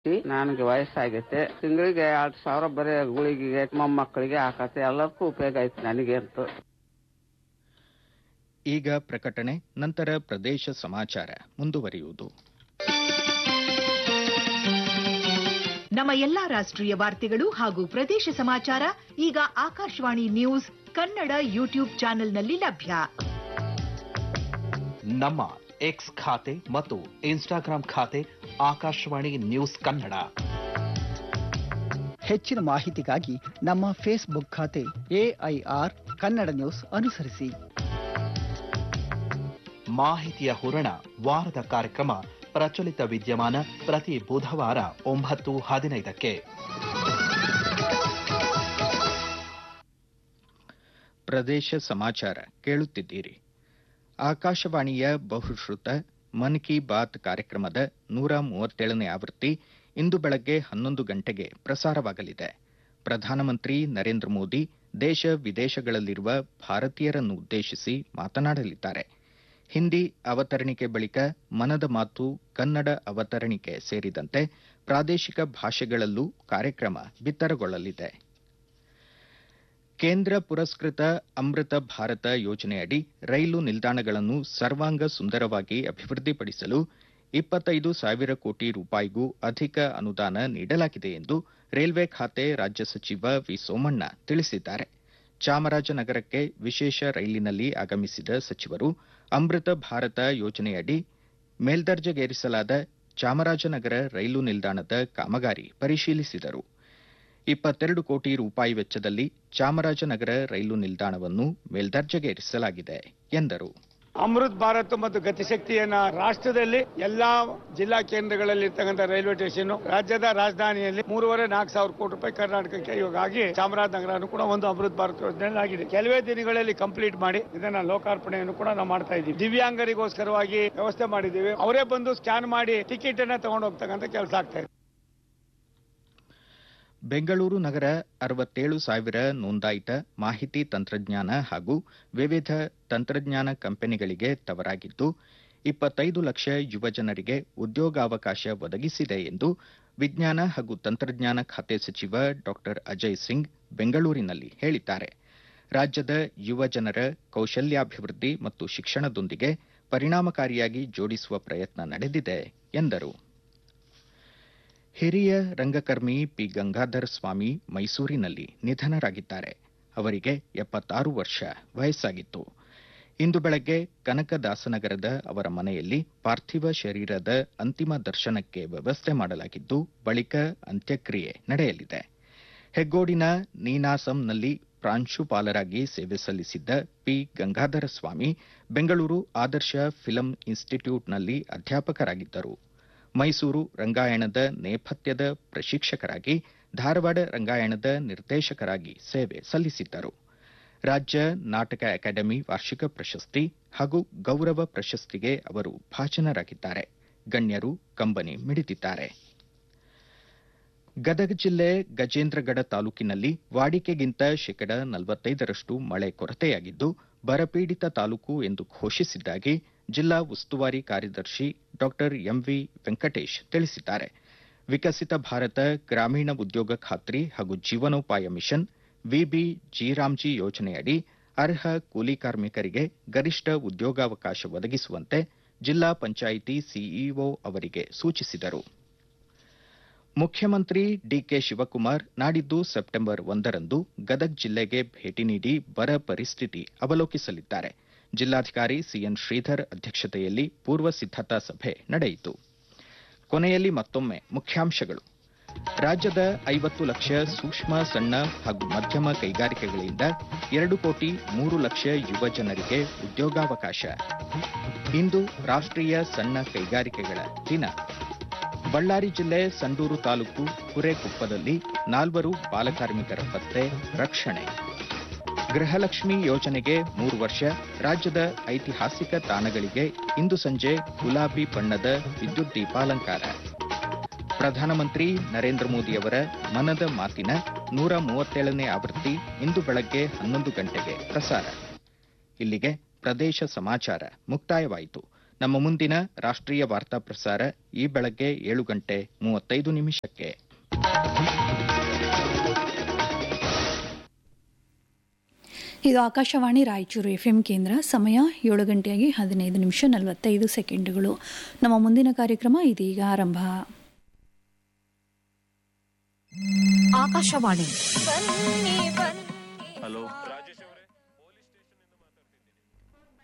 ನನಗೆ ವಯಸ್ಸಾಗೈತೆ ತಿಂಗಳಿಗೆ ಎರಡ್ ಸಾವಿರ ಬರೀ ಗುಳಿಗೆಗೆ ಮೊಮ್ಮಕ್ಕಳಿಗೆ ಹಾಕತ್ತೆ ಎಲ್ಲದಕ್ಕೂ ಉಪಯೋಗ ಐತೆ ನನಗೆ ಅಂತೂ ಈಗ ಪ್ರಕಟಣೆ ನಂತರ ಪ್ರದೇಶ ಸಮಾಚಾರ ಮುಂದುವರಿಯುವುದು ನಮ್ಮ ಎಲ್ಲಾ ರಾಷ್ಟ್ರೀಯ ವಾರ್ತೆಗಳು ಹಾಗೂ ಪ್ರದೇಶ ಸಮಾಚಾರ ಈಗ ಆಕಾಶವಾಣಿ ನ್ಯೂಸ್ ಕನ್ನಡ ಯೂಟ್ಯೂಬ್ ಚಾನೆಲ್ನಲ್ಲಿ ಲಭ್ಯ ನಮ್ಮ ಎಕ್ಸ್ ಖಾತೆ ಮತ್ತು ಇನ್ಸ್ಟಾಗ್ರಾಂ ಖಾತೆ ಆಕಾಶವಾಣಿ ನ್ಯೂಸ್ ಕನ್ನಡ ಹೆಚ್ಚಿನ ಮಾಹಿತಿಗಾಗಿ ನಮ್ಮ ಫೇಸ್ಬುಕ್ ಖಾತೆ ಎಐಆರ್ ಕನ್ನಡ ನ್ಯೂಸ್ ಅನುಸರಿಸಿ ಮಾಹಿತಿಯ ಹೂರಣ ವಾರದ ಕಾರ್ಯಕ್ರಮ ಪ್ರಚಲಿತ ವಿದ್ಯಮಾನ ಪ್ರತಿ ಬುಧವಾರ ಒಂಬತ್ತು ಹದಿನೈದಕ್ಕೆ ಪ್ರದೇಶ ಸಮಾಚಾರ ಕೇಳುತ್ತಿದ್ದೀರಿ ಆಕಾಶವಾಣಿಯ ಬಹುಶ್ರುತ ಮನ್ ಕಿ ಬಾತ್ ಕಾರ್ಯಕ್ರಮದ ನೂರ ಮೂವತ್ತೇಳನೇ ಆವೃತ್ತಿ ಇಂದು ಬೆಳಗ್ಗೆ ಹನ್ನೊಂದು ಗಂಟೆಗೆ ಪ್ರಸಾರವಾಗಲಿದೆ ಪ್ರಧಾನಮಂತ್ರಿ ನರೇಂದ್ರ ಮೋದಿ ದೇಶ ವಿದೇಶಗಳಲ್ಲಿರುವ ಭಾರತೀಯರನ್ನು ಉದ್ದೇಶಿಸಿ ಮಾತನಾಡಲಿದ್ದಾರೆ ಹಿಂದಿ ಅವತರಣಿಕೆ ಬಳಿಕ ಮನದ ಮಾತು ಕನ್ನಡ ಅವತರಣಿಕೆ ಸೇರಿದಂತೆ ಪ್ರಾದೇಶಿಕ ಭಾಷೆಗಳಲ್ಲೂ ಕಾರ್ಯಕ್ರಮ ಬಿತ್ತರಗೊಳ್ಳಲಿದೆ ಕೇಂದ್ರ ಪುರಸ್ಕೃತ ಅಮೃತ ಭಾರತ ಯೋಜನೆಯಡಿ ರೈಲು ನಿಲ್ದಾಣಗಳನ್ನು ಸರ್ವಾಂಗ ಸುಂದರವಾಗಿ ಅಭಿವೃದ್ಧಿಪಡಿಸಲು ಇಪ್ಪತ್ತೈದು ಸಾವಿರ ಕೋಟಿ ರೂಪಾಯಿಗೂ ಅಧಿಕ ಅನುದಾನ ನೀಡಲಾಗಿದೆ ಎಂದು ರೈಲ್ವೆ ಖಾತೆ ರಾಜ್ಯ ಸಚಿವ ವಿ ಸೋಮಣ್ಣ ತಿಳಿಸಿದ್ದಾರೆ ಚಾಮರಾಜನಗರಕ್ಕೆ ವಿಶೇಷ ರೈಲಿನಲ್ಲಿ ಆಗಮಿಸಿದ ಸಚಿವರು ಅಮೃತ ಭಾರತ ಯೋಜನೆಯಡಿ ಮೇಲ್ದರ್ಜೆಗೇರಿಸಲಾದ ಚಾಮರಾಜನಗರ ರೈಲು ನಿಲ್ದಾಣದ ಕಾಮಗಾರಿ ಪರಿಶೀಲಿಸಿದರು ಇಪ್ಪತ್ತೆರಡು ಕೋಟಿ ರೂಪಾಯಿ ವೆಚ್ಚದಲ್ಲಿ ಚಾಮರಾಜನಗರ ರೈಲು ನಿಲ್ದಾಣವನ್ನು ಮೇಲ್ದರ್ಜೆಗೇರಿಸಲಾಗಿದೆ ಎಂದರು ಅಮೃತ್ ಭಾರತ್ ಮತ್ತು ಗತಿಶಕ್ತಿಯನ್ನ ರಾಷ್ಟ್ರದಲ್ಲಿ ಎಲ್ಲಾ ಜಿಲ್ಲಾ ಕೇಂದ್ರಗಳಲ್ಲಿ ಇರ್ತಕ್ಕಂಥ ರೈಲ್ವೆ ಸ್ಟೇಷನ್ ರಾಜ್ಯದ ರಾಜಧಾನಿಯಲ್ಲಿ ಮೂರುವರೆ ನಾಲ್ಕು ಸಾವಿರ ಕೋಟಿ ರೂಪಾಯಿ ಕರ್ನಾಟಕಕ್ಕೆ ಇವಾಗಾಗಿ ಚಾಮರಾಜನಗರನು ಕೂಡ ಒಂದು ಅಮೃತ್ ಭಾರತ್ ಯೋಜನೆಯಲ್ಲಿ ಆಗಿದೆ ಕೆಲವೇ ದಿನಗಳಲ್ಲಿ ಕಂಪ್ಲೀಟ್ ಮಾಡಿ ಇದನ್ನ ಲೋಕಾರ್ಪಣೆಯನ್ನು ಕೂಡ ನಾವು ಮಾಡ್ತಾ ಇದ್ದೀವಿ ದಿವ್ಯಾಂಗರಿಗೋಸ್ಕರವಾಗಿ ವ್ಯವಸ್ಥೆ ಮಾಡಿದ್ದೀವಿ ಅವರೇ ಬಂದು ಸ್ಕ್ಯಾನ್ ಮಾಡಿ ಟಿಕೆಟ್ ಅನ್ನ ತಗೊಂಡು ಹೋಗ್ತಕ್ಕಂಥ ಕೆಲಸ ಆಗ್ತಾ ಇದೆ ಬೆಂಗಳೂರು ನಗರ ಅರವತ್ತೇಳು ಸಾವಿರ ನೋಂದಾಯಿತ ಮಾಹಿತಿ ತಂತ್ರಜ್ಞಾನ ಹಾಗೂ ವಿವಿಧ ತಂತ್ರಜ್ಞಾನ ಕಂಪನಿಗಳಿಗೆ ತವರಾಗಿದ್ದು ಇಪ್ಪತ್ತೈದು ಲಕ್ಷ ಯುವಜನರಿಗೆ ಉದ್ಯೋಗಾವಕಾಶ ಒದಗಿಸಿದೆ ಎಂದು ವಿಜ್ಞಾನ ಹಾಗೂ ತಂತ್ರಜ್ಞಾನ ಖಾತೆ ಸಚಿವ ಡಾ ಅಜಯ್ ಸಿಂಗ್ ಬೆಂಗಳೂರಿನಲ್ಲಿ ಹೇಳಿದ್ದಾರೆ ರಾಜ್ಯದ ಯುವಜನರ ಕೌಶಲ್ಯಾಭಿವೃದ್ಧಿ ಮತ್ತು ಶಿಕ್ಷಣದೊಂದಿಗೆ ಪರಿಣಾಮಕಾರಿಯಾಗಿ ಜೋಡಿಸುವ ಪ್ರಯತ್ನ ನಡೆದಿದೆ ಎಂದರು ಹಿರಿಯ ರಂಗಕರ್ಮಿ ಪಿ ಗಂಗಾಧರ ಸ್ವಾಮಿ ಮೈಸೂರಿನಲ್ಲಿ ನಿಧನರಾಗಿದ್ದಾರೆ ಅವರಿಗೆ ಎಪ್ಪತ್ತಾರು ವರ್ಷ ವಯಸ್ಸಾಗಿತ್ತು ಇಂದು ಬೆಳಗ್ಗೆ ಕನಕದಾಸನಗರದ ಅವರ ಮನೆಯಲ್ಲಿ ಪಾರ್ಥಿವ ಶರೀರದ ಅಂತಿಮ ದರ್ಶನಕ್ಕೆ ವ್ಯವಸ್ಥೆ ಮಾಡಲಾಗಿದ್ದು ಬಳಿಕ ಅಂತ್ಯಕ್ರಿಯೆ ನಡೆಯಲಿದೆ ಹೆಗ್ಗೋಡಿನ ನೀನಾಸಂನಲ್ಲಿ ಪ್ರಾಂಶುಪಾಲರಾಗಿ ಸೇವೆ ಸಲ್ಲಿಸಿದ್ದ ಪಿ ಗಂಗಾಧರ ಸ್ವಾಮಿ ಬೆಂಗಳೂರು ಆದರ್ಶ ಫಿಲಂ ಇನ್ಸ್ಟಿಟ್ಯೂಟ್ನಲ್ಲಿ ಅಧ್ಯಾಪಕರಾಗಿದ್ದರು ಮೈಸೂರು ರಂಗಾಯಣದ ನೇಪಥ್ಯದ ಪ್ರಶಿಕ್ಷಕರಾಗಿ ಧಾರವಾಡ ರಂಗಾಯಣದ ನಿರ್ದೇಶಕರಾಗಿ ಸೇವೆ ಸಲ್ಲಿಸಿದ್ದರು ರಾಜ್ಯ ನಾಟಕ ಅಕಾಡೆಮಿ ವಾರ್ಷಿಕ ಪ್ರಶಸ್ತಿ ಹಾಗೂ ಗೌರವ ಪ್ರಶಸ್ತಿಗೆ ಅವರು ಭಾಜನರಾಗಿದ್ದಾರೆ ಗಣ್ಯರು ಕಂಬನಿ ಮಿಡಿದಿದ್ದಾರೆ ಗದಗ ಜಿಲ್ಲೆ ಗಜೇಂದ್ರಗಡ ತಾಲೂಕಿನಲ್ಲಿ ವಾಡಿಕೆಗಿಂತ ಶೇಕಡ ನಲವತ್ತೈದರಷ್ಟು ಮಳೆ ಕೊರತೆಯಾಗಿದ್ದು ಬರಪೀಡಿತ ತಾಲೂಕು ಎಂದು ಘೋಷಿಸಿದ್ದಾಗಿ ಜಿಲ್ಲಾ ಉಸ್ತುವಾರಿ ಕಾರ್ಯದರ್ಶಿ ಡಾ ಎಂವಿ ವೆಂಕಟೇಶ್ ತಿಳಿಸಿದ್ದಾರೆ ವಿಕಸಿತ ಭಾರತ ಗ್ರಾಮೀಣ ಉದ್ಯೋಗ ಖಾತ್ರಿ ಹಾಗೂ ಜೀವನೋಪಾಯ ಮಿಷನ್ ವಿಬಿ ಜಿರಾಮ್ಜಿ ಯೋಜನೆಯಡಿ ಅರ್ಹ ಕೂಲಿ ಕಾರ್ಮಿಕರಿಗೆ ಗರಿಷ್ಠ ಉದ್ಯೋಗಾವಕಾಶ ಒದಗಿಸುವಂತೆ ಜಿಲ್ಲಾ ಪಂಚಾಯಿತಿ ಸಿಇಒ ಅವರಿಗೆ ಸೂಚಿಸಿದರು ಮುಖ್ಯಮಂತ್ರಿ ಡಿಕೆ ಶಿವಕುಮಾರ್ ನಾಡಿದ್ದು ಸೆಪ್ಟೆಂಬರ್ ಒಂದರಂದು ಗದಗ್ ಜಿಲ್ಲೆಗೆ ಭೇಟಿ ನೀಡಿ ಬರ ಪರಿಸ್ಥಿತಿ ಅವಲೋಕಿಸಲಿದ್ದಾರೆ ಜಿಲ್ಲಾಧಿಕಾರಿ ಸಿಎನ್ ಶ್ರೀಧರ್ ಅಧ್ಯಕ್ಷತೆಯಲ್ಲಿ ಪೂರ್ವ ಸಿದ್ದತಾ ಸಭೆ ನಡೆಯಿತು ಕೊನೆಯಲ್ಲಿ ಮತ್ತೊಮ್ಮೆ ಮುಖ್ಯಾಂಶಗಳು ರಾಜ್ಯದ ಐವತ್ತು ಲಕ್ಷ ಸೂಕ್ಷ್ಮ ಸಣ್ಣ ಹಾಗೂ ಮಧ್ಯಮ ಕೈಗಾರಿಕೆಗಳಿಂದ ಎರಡು ಕೋಟಿ ಮೂರು ಲಕ್ಷ ಯುವ ಜನರಿಗೆ ಉದ್ಯೋಗಾವಕಾಶ ಇಂದು ರಾಷ್ಟ್ರೀಯ ಸಣ್ಣ ಕೈಗಾರಿಕೆಗಳ ದಿನ ಬಳ್ಳಾರಿ ಜಿಲ್ಲೆ ಸಂಡೂರು ತಾಲೂಕು ಕುರೆಕೊಪ್ಪದಲ್ಲಿ ನಾಲ್ವರು ಬಾಲಕಾರ್ಮಿಕರ ಪತ್ತೆ ರಕ್ಷಣೆ ಗೃಹಲಕ್ಷ್ಮಿ ಯೋಜನೆಗೆ ಮೂರು ವರ್ಷ ರಾಜ್ಯದ ಐತಿಹಾಸಿಕ ತಾಣಗಳಿಗೆ ಇಂದು ಸಂಜೆ ಗುಲಾಬಿ ಬಣ್ಣದ ವಿದ್ಯುತ್ ದೀಪಾಲಂಕಾರ ಪ್ರಧಾನಮಂತ್ರಿ ನರೇಂದ್ರ ಮೋದಿಯವರ ಮನದ ಮಾತಿನ ನೂರ ಮೂವತ್ತೇಳನೇ ಆವೃತ್ತಿ ಇಂದು ಬೆಳಗ್ಗೆ ಹನ್ನೊಂದು ಗಂಟೆಗೆ ಪ್ರಸಾರ ಇಲ್ಲಿಗೆ ಪ್ರದೇಶ ಸಮಾಚಾರ ಮುಕ್ತಾಯವಾಯಿತು ನಮ್ಮ ಮುಂದಿನ ರಾಷ್ಟ್ರೀಯ ವಾರ್ತಾ ಪ್ರಸಾರ ಈ ಬೆಳಗ್ಗೆ ಏಳು ಗಂಟೆ ಮೂವತ್ತೈದು ನಿಮಿಷಕ್ಕೆ ಇದು ಆಕಾಶವಾಣಿ ರಾಯಚೂರು ಎಫ್ ಎಂ ಕೇಂದ್ರ ಸಮಯ ಏಳು ಗಂಟೆಯಾಗಿ ಹದಿನೈದು ನಿಮಿಷ ನಲವತ್ತೈದು ಸೆಕೆಂಡುಗಳು ನಮ್ಮ ಮುಂದಿನ ಕಾರ್ಯಕ್ರಮ ಇದೀಗ ಆರಂಭ ಆಕಾಶವಾಣಿ ಹಲೋ